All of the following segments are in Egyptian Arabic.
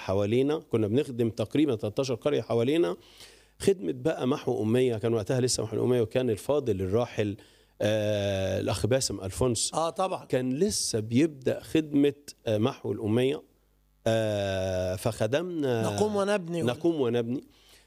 حوالينا كنا بنخدم تقريبا 13 قريه حوالينا خدمه بقى محو اميه كان وقتها لسه محو الاميه وكان الفاضل الراحل آه الاخ باسم الفونس اه طبعا كان لسه بيبدا خدمه آه محو الاميه آه فخدمنا نقوم ونبني نقوم ونبني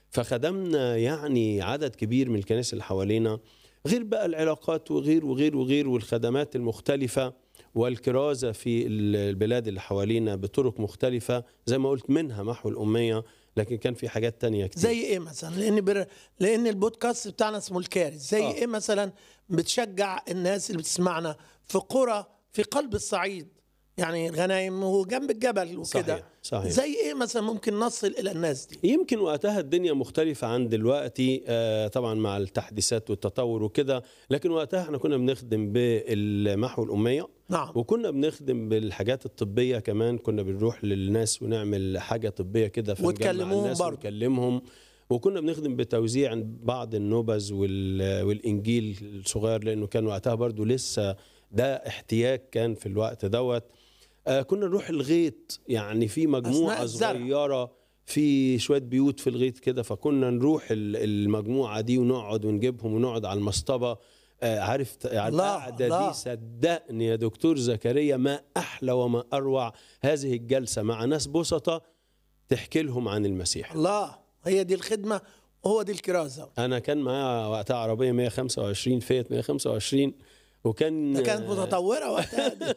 فخدمنا يعني عدد كبير من الكنائس اللي حوالينا غير بقى العلاقات وغير وغير وغير والخدمات المختلفة والكرازة في البلاد اللي حوالينا بطرق مختلفة زي ما قلت منها محو الأمية لكن كان في حاجات تانية كتير زي ايه مثلا لان بر... لان البودكاست بتاعنا اسمه الكارث زي آه. آه. ايه مثلا بتشجع الناس اللي بتسمعنا في قرى في قلب الصعيد يعني غنايم وجنب الجبل وكده صحيح صحيح زي ايه مثلا ممكن نصل الى الناس دي يمكن وقتها الدنيا مختلفة عن دلوقتي آه، طبعا مع التحديثات والتطور وكده لكن وقتها احنا كنا بنخدم بالمحو الأمية نعم وكنا بنخدم بالحاجات الطبية كمان كنا بنروح للناس ونعمل حاجة طبية كده فنجمع وتكلموهم الناس برضه. ونكلمهم وكنا بنخدم بتوزيع بعض النبذ وال- والإنجيل الصغير لأنه كان وقتها برضو لسه ده احتياج كان في الوقت دوت آه كنا نروح الغيط يعني في أثناء مجموعة الزرع. صغيرة في شوية بيوت في الغيط كده فكنا نروح ال- المجموعة دي ونقعد ونجيبهم ونقعد على المصطبة آه، عارف على الله، القعدة الله. دي صدقني يا دكتور زكريا ما أحلى وما أروع هذه الجلسة مع ناس بسطة تحكي لهم عن المسيح الله هي دي الخدمه وهو دي الكرازه أنا كان معايا وقتها عربية 125 فيت 125 وكان ده كانت متطوره وقتها دي.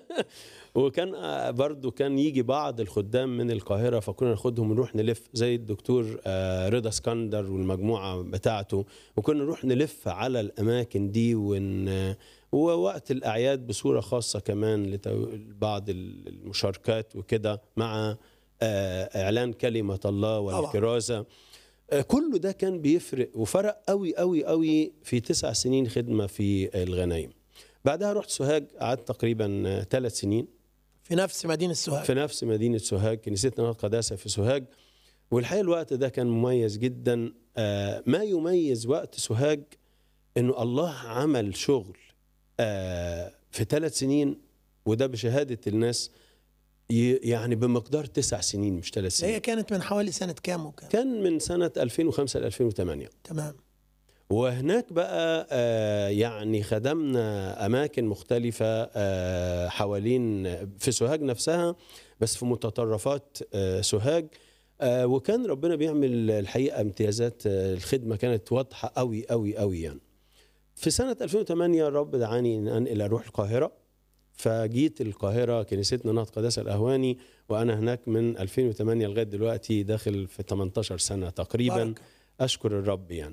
وكان آه، برضو كان يجي بعض الخدام من القاهرة فكنا ناخدهم ونروح نلف زي الدكتور آه، رضا اسكندر والمجموعة بتاعته وكنا نروح نلف على الأماكن دي ون ووقت الأعياد بصورة خاصة كمان لبعض المشاركات وكده مع آه، إعلان كلمة الله والكرازة آه، كله ده كان بيفرق وفرق قوي قوي قوي في تسع سنين خدمة في الغنايم بعدها رحت سوهاج قعدت تقريبا ثلاث سنين في نفس مدينه سوهاج في نفس مدينة سوهاج كنيستنا نهضة قداسة في سوهاج والحقيقة الوقت ده كان مميز جدا آه، ما يميز وقت سوهاج انه الله عمل شغل آه، في ثلاث سنين وده بشهادة الناس ي- يعني بمقدار تسع سنين مش ثلاث هي سنين كانت من حوالي سنه كام وكام كان من سنة 2005 ل 2008 تمام وهناك بقى آه، يعني خدمنا اماكن مختلفه آه، حوالين في سوهاج نفسها بس في متطرفات آه، سوهاج آه، وكان ربنا بيعمل الحقيقه امتيازات آه، الخدمه كانت واضحه قوي قوي قوي يعني في سنه 2008 الرب دعاني ان انقل اروح القاهره فجيت القاهره كنيستنا نهضه قداسه الاهواني وانا هناك من 2008 لغايه دلوقتي داخل في 18 سنه تقريبا بركة. اشكر الرب يعني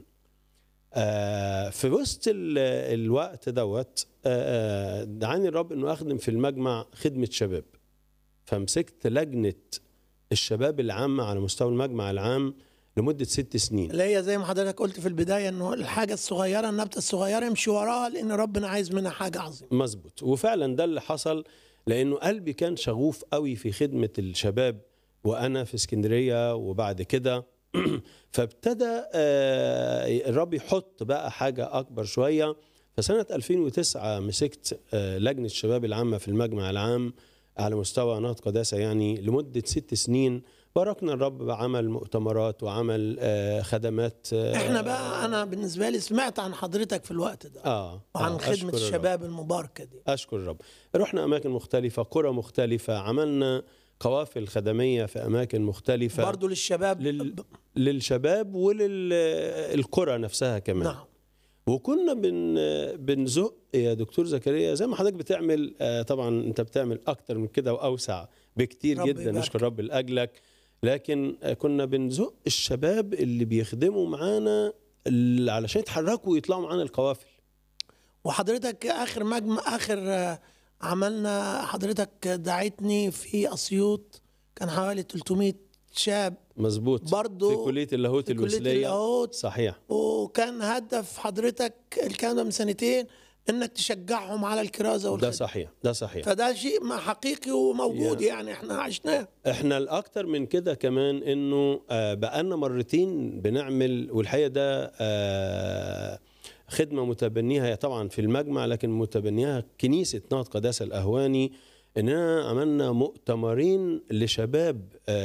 آه في وسط ال- الوقت دوت آه، آه، دعاني الرب انه اخدم في المجمع خدمه شباب فمسكت لجنه الشباب العامه على مستوى المجمع العام لمده ست سنين اللي هي زي ما حضرتك قلت في البدايه انه الحاجه الصغيره النبته الصغيره امشي وراها لان ربنا عايز منها حاجه عظيمه مظبوط وفعلا ده اللي حصل لانه قلبي كان شغوف قوي في خدمه الشباب وانا في اسكندريه وبعد كده فابتدى آه، الرب يحط بقى حاجه اكبر شويه فسنه 2009 مسكت آه، لجنه الشباب العامه في المجمع العام على مستوى نهضة قداسة يعني لمدة ست سنين باركنا الرب بعمل مؤتمرات وعمل آه، خدمات آه، احنا بقى انا بالنسبه لي سمعت عن حضرتك في الوقت ده اه وعن آه، خدمه أشكر الرب. الشباب المباركه دي اشكر الرب رحنا اماكن مختلفه قرى مختلفه عملنا قوافل خدميه في اماكن مختلفه برضو للشباب لل... للشباب وللقرى نفسها كمان نعم وكنا بن بنزق يا دكتور زكريا زي ما حضرتك بتعمل آه، طبعا انت بتعمل اكتر من كده واوسع بكتير رب جدا يبارك. نشكر رب لاجلك لكن آه، كنا بنزق الشباب اللي بيخدموا معانا ال- علشان يتحركوا ويطلعوا معانا القوافل وحضرتك اخر مجمع اخر آه، عملنا حضرتك دعيتني في اسيوط كان حوالي 300 شاب مظبوط برضو في كليه اللاهوت في كليه الوسليه اللاهوت صحيح وكان هدف حضرتك الكلام ده من سنتين انك تشجعهم على الكرازه ده والخدمه صحيح ده صحيح فده شيء ما حقيقي وموجود يا. يعني احنا عشناه احنا الاكتر من كده كمان انه آه، بقالنا مرتين بنعمل والحقيقه ده آه، خدمه متبنيها هي طبعا في المجمع لكن متبنيها كنيسه نهضه قداسه الاهواني اننا عملنا مؤتمرين لشباب آه،